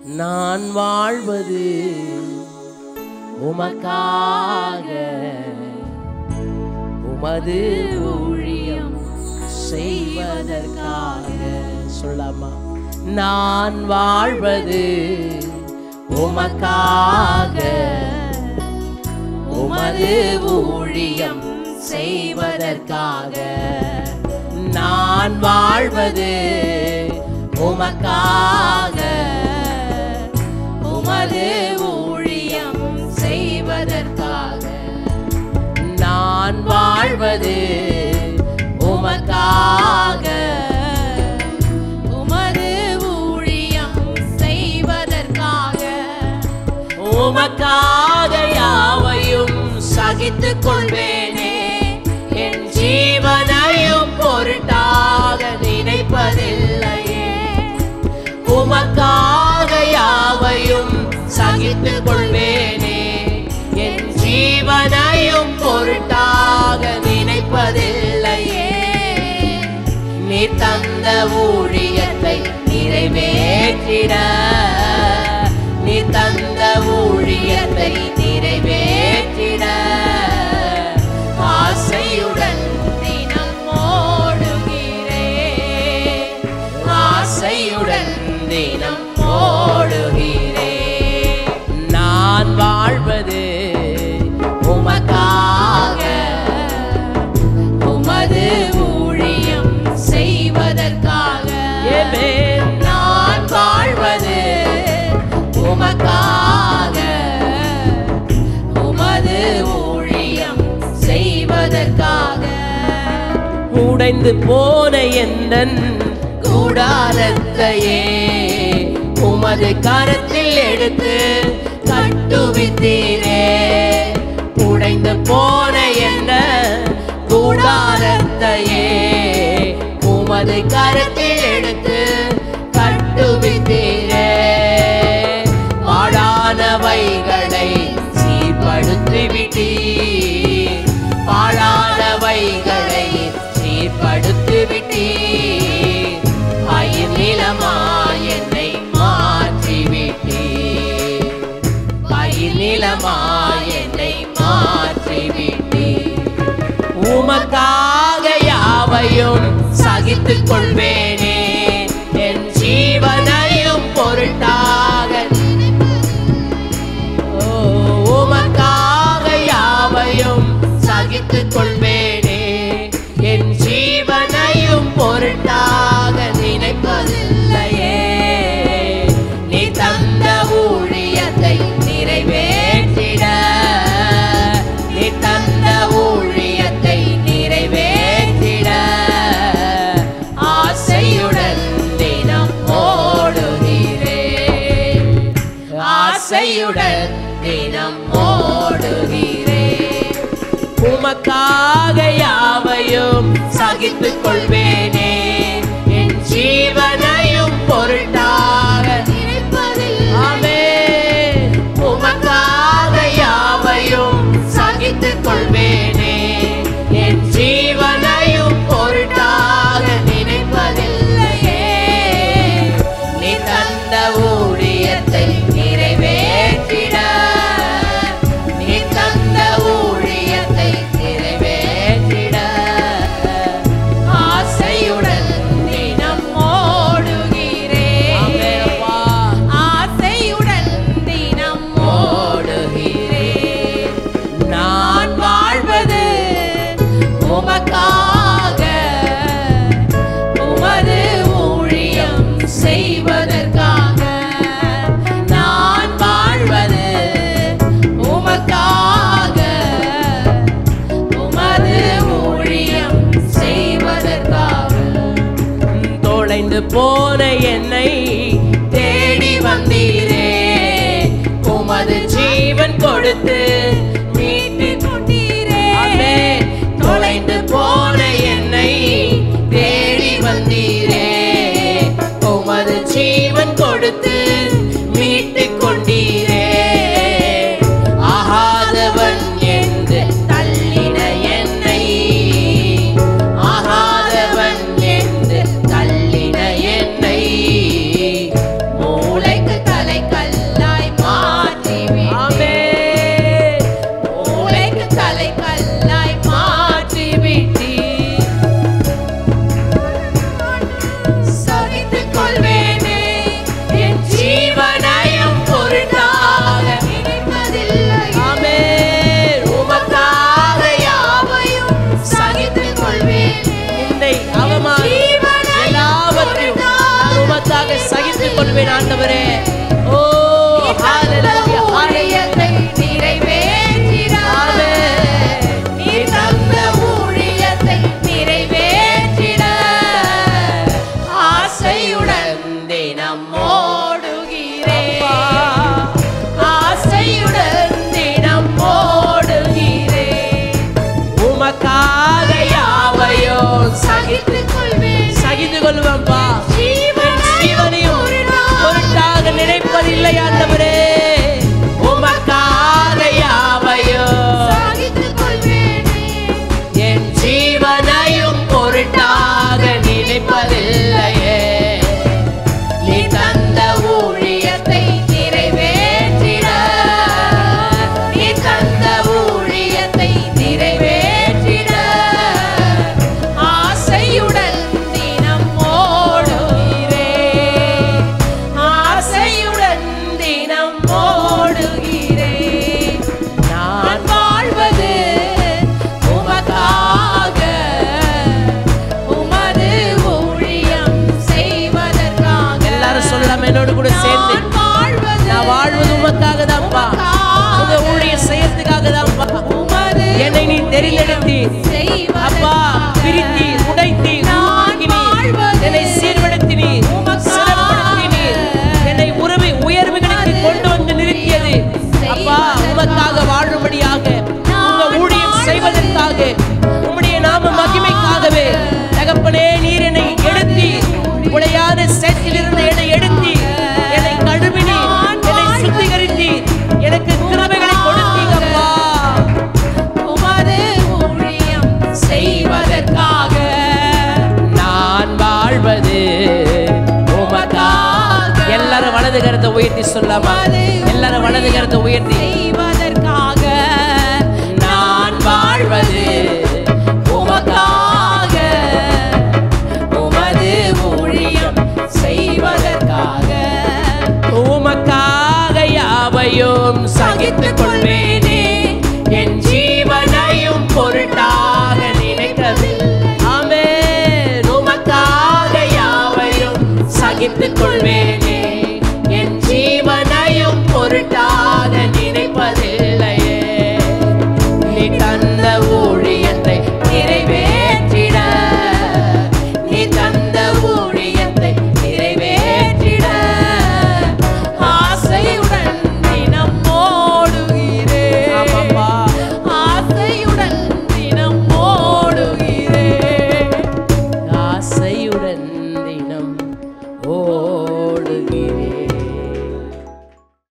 நான் வாழ்வது உமக்காக உமது ஊழியம் செய்வதற்காக சொல்லாமா நான் வாழ்வது உமக்காக உமது ஊழியம் செய்வதற்காக நான் வாழ்வது உமக்காக உமது ஊழியம் செய்வதற்காக நான் வாழ்வது உமக்காக உமது ஊழியம் செய்வதற்காக உமக்காக யாவையும் சகித்துக் கொள்வேனே என் ஜீவனையும் பொருட்டாக நினைப்பதில்லையே உமக்காக யாவையும் சகித்துக் கொள்வேனே என் ஜீவனையும் பொருட்டாக நினைப்பதில்லையே நீ தந்த ஊழியத்தை நிறைவேற்றிட நீ தந்த ஊழியத்தை நிறைவேற்றிட ஆசையுடன் தினம் ஓடுகிறே ஆசையுடன் தினம் ஓடுகிறே நான் வாழ்வது உமக்காக உமது ஊழியம் செய்வதற்காக ஏமேன். நான் வாழ்வது உமக்காக உமது ஊழியம் செய்வதற்காக உடைந்து போன எந்தன் கூடாரத்தையே உமது கரத்தில் எடுத்து கட்டுவித்தீரே உடைந்து போன எந்த கூடாரத்தையே உமது கரத்தில் எடுத்து கட்டுவித்தீரே பாழானவைகளை சீர்படுத்தி விட்டீர் பாழானவைகளை சீர்படுத்தி விட்டீர் பயிர் நிலமாய் என்னை மாற்றி விட்டீர் பயிர் நிலமாய் என்னை மாற்றி விட்டீர் உமக்காக யாவையும் சகித்துக் கொள்வேனே என் ஜீவனையும் பொருட்டாக ஓ, உமக்காக யாவையும் சகித்துக் கொள்வேனே என் ஜீவனையும் பொருட்டாக நினைப்பதில்லையே நீ தந்த ஊழியத்தை நிறைவேற்றிட நீ தந்த ஊழியத்தை நிறைவேற்றிட ஆசையுடன் தினம் ஓடுகிறேன் ஆசையுடன் தினம் ஓடுகிறேன் உமக்காக யாவையும் சகித்துக் கொள்வேனே என் ஜீவனையும் பொருட்டாக ஆமென். உமக்காக யாவையும் சகித்துக் கொள்வேனே என் ஜீவனையும் பொருட்டாக நினைப்பதில்லையே நீ தந்த ஊழியத்தை நிறைவேற்றிட நீ தந்த ஊழியத்தை நிறைவேற்றிட ஆசையுடன் தினம் ஓடுகிறேன் ஆமெனப்பா. ஆசையுடன் தினம் ஓடுகிறேன் நான் வாழ்வது உமக்காக உமது ஊழியம் செய்வதற்காக நான் வாழ்வது உமக்காக உமது ஊழியம் செய்வதற்காக தொலைந்து போன என்னை தேடி வந்தீரே உமது ஜீவன் கொடுத்து மீட்டு கொண்டீரே ஆமே. தொலைந்து போன என்னை தேடி வந்தீரே உமது ஜீவன் கொடுத்து மீட்டு கொண்டீரே ஆகாதவன் என்று தள்ளின என்னை ஆகாதவன் என்று தள்ளின என்னை கொள்வேன் ஆண்டவரே ஓ ஹalleluya ஹalleluya ஊழியத்தை நிறைவேற்றிட ஆமென். நீ தந்த ஊழியத்தை நிறைவேற்றிட ஆசையுடன் தினம் ஓடுகிறேன் ஆசையுடன் தினம் ஓடுகிறேன் உமக்காக யாவையோ சகித்துக் கொள்வேன் சகித்து கொள்வேன்பா ஜீவனையும் ஜீவனையும் பொருட்டாக நினைப்பதில்லை ஆண்டவரே உமக்காக யாவையோ சகித்துக் கொள்வேனே என் ஜீவனையும் பொருட்டாக நினைப்பதில்லையே நீ தந்த ஊழியத்தை நிறைவேற்றிட நீ தந்த ஊழியத்தை நிறைவேற்றிட ஆசையுடன் தினம் ஓடுகிறேன் ஆசையுடன் தினம் ஓடுகிறேன் நான் வாழ்வது உமக்காக உமது ஊழியம் செய்வதற்காக எல்லாரும் சொல்லலாம் என்னோடு கூட சேர்ந்து நான் வாழ்வது நான் வாழ்வது உமக்காக தான்ப்பா உங்க ஊழியம் செய்யறதுக்காக தான்ப்பா உமது என்னை நீ தெரிந்தெடுத்தி அப்பா பிரித்தி உடைத்தி உருவாக்கினீர் என்னை சீர்படுத்தினீர் சிறப்படுத்தினீர் என்னை உறவு உயர்வுகளுக்கு கொண்டு வந்து நிறுத்தியது அப்பா உமக்காக வாழும்படியாக உங்க ஊழியம் செய்வதற்காக உம்முடைய நாம மகிமைக்காகவே தகப்பனே நீர் என்னை எடுத்தி உடையாத சேற்றிலிருந்து என்னை எடுத்தி என்னை கழுவினீர் என்னை சுத்திகரித்தீர் எனக்கு கிருபைகளை கொடுத்தீங்கப்பா உமது ஊழியம் செய்வதற்காக நான் வாழ்வது உமக்காக எல்லாரும் வலது கருத்தை உயர்த்தி சொல்லாமா எல்லாரும் வலது கருத்தை உயர்த்தி செய்வதற்காக நான் வாழ்வது உமக்காக உமது ஊழியம் செய்வதற்காக உமக்காக யாவையும் சகித்துக் கொள்வேன்